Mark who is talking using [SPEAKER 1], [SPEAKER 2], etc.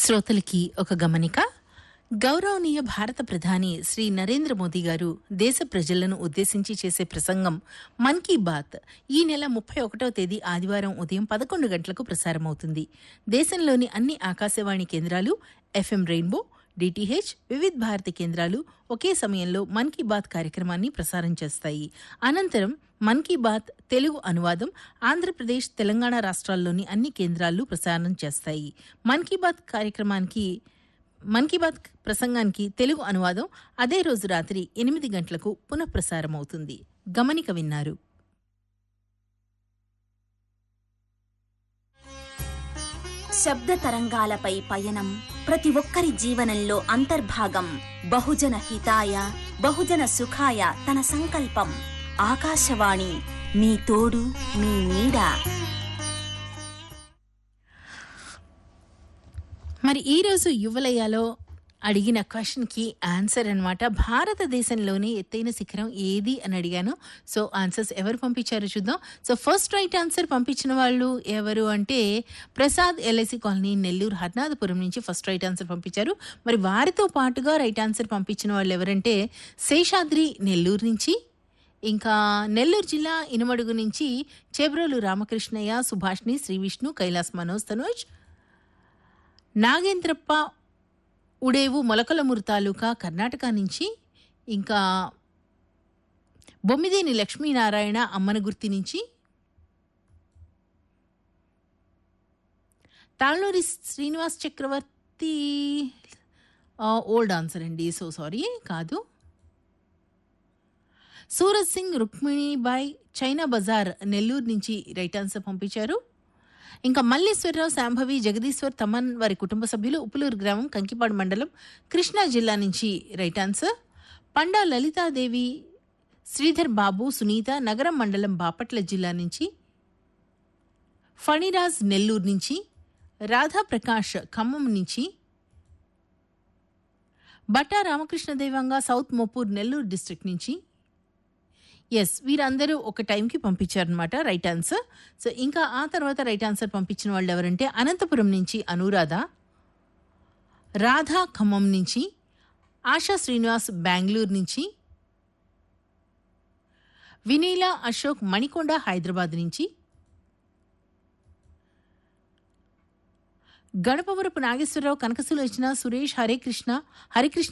[SPEAKER 1] శ్రోతలకి ఒక గమనిక గౌరవనీయ భారత ప్రధాని శ్రీ నరేంద్ర మోదీ గారు దేశ ప్రజలను ఉద్దేశించి చేసే ప్రసంగం మన్ కీ బాత్ ఈ నెల ముప్పై ఒకటవ తేదీ ఆదివారం ఉదయం పదకొండు గంటలకు ప్రసారమవుతుంది దేశంలోని అన్ని ఆకాశవాణి కేంద్రాలు FM rainbow DTH Vividh Bharati కేంద్రాలు ఒకే సమయంలో మన్ కీ బాత్ కార్యక్రమాన్ని ప్రసారం చేస్తాయి అనంతరం మన్ కీ బాత్ తెలుగు అనువాదం ఆంధ్రప్రదేశ్ తెలంగాణ రాష్ట్రాల్లోని అన్ని కేంద్రాలు ప్రసారం చేస్తాయి మన్ కీ బాత్ కార్యక్రమానికి మన్ కీ బాత్ ప్రసంగానికి తెలుగు అనువాదం అదే రోజు రాత్రి ఎనిమిది గంటలకు పునఃప్రసారం అవుతుంది గమనిక విన్నారు
[SPEAKER 2] శబ్ద తరంగాలపై పయనం ప్రతి ఒక్కరి జీవనంలో అంతర్భాగం బహుజన హితాయ బహుజన సుఖాయ తన సంకల్పం ఆకాశవాణి మీ తోడు మీ నీడ
[SPEAKER 1] మరి ఈరోజు యువలయాలో అడిగిన క్వశ్చన్కి ఆన్సర్ అనమాట భారతదేశంలోనే ఎత్తైన శిఖరం ఏది అని అడిగాను సో ఆన్సర్స్ ఎవరు పంపించారో చూద్దాం సో ఫస్ట్ రైట్ ఆన్సర్ పంపించిన వాళ్ళు ఎవరు అంటే ప్రసాద్ ఎల్ఐసి కాలనీ నెల్లూరు హర్నాథపురం నుంచి ఫస్ట్ రైట్ ఆన్సర్ పంపించారు మరి వారితో పాటుగా రైట్ ఆన్సర్ పంపించిన వాళ్ళు ఎవరంటే శేషాద్రి నెల్లూరు నుంచి ఇంకా నెల్లూరు జిల్లా ఇనుమడుగు నుంచి చేబ్రోలు రామకృష్ణయ్య సుభాష్ని శ్రీ విష్ణు కైలాస్ మనోజ్ తనోజ్ నాగేంద్రప్ప ఉడేవు మొలకలమూరు తాలూకా కర్ణాటక నుంచి ఇంకా బొమ్మిదేని లక్ష్మీనారాయణ అమ్మనగుర్తి నుంచి తాళ్ళూరి శ్రీనివాస్ చక్రవర్తి ఓల్డ్ ఆన్సర్ అండి సో సారీ కాదు సూరజ్ సింగ్ రుక్మిణిబాయ్ చైనా బజార్ నెల్లూరు నుంచి రైట్ ఆన్సర్ పంపించారు ఇంకా మల్లేశ్వరరావు శాంభవి జగదీశ్వర్ తమన్ వారి కుటుంబ సభ్యులు ఉప్పులూరు గ్రామం కంకిపాడు మండలం కృష్ణా జిల్లా నుంచి రైట్ ఆన్సర్ పండా లలితాదేవి శ్రీధర్ బాబు సునీత నగరం మండలం బాపట్ల జిల్లా నుంచి ఫణిరాజ్ నెల్లూరు నుంచి రాధాప్రకాష్ ఖమ్మం నుంచి బట్టా రామకృష్ణ దేవంగా సౌత్ మోపూర్ నెల్లూరు డిస్ట్రిక్ట్ నుంచి ఎస్ వీరందరూ ఒక టైంకి పంపించారనమాట రైట్ ఆన్సర్ సో ఇంకా ఆ తర్వాత రైట్ ఆన్సర్ పంపించిన వాళ్ళు ఎవరంటే అనంతపురం నుంచి అనురాధ రాధా ఖమ్మం నుంచి ఆశా శ్రీనివాస్ బెంగళూరు నుంచి వినీల అశోక్ మణికొండ హైదరాబాద్ నుంచి గణపవరపు నాగేశ్వరరావు కనకసులోచన సురేష్ హరే కృష్ణ హరికృష్ణ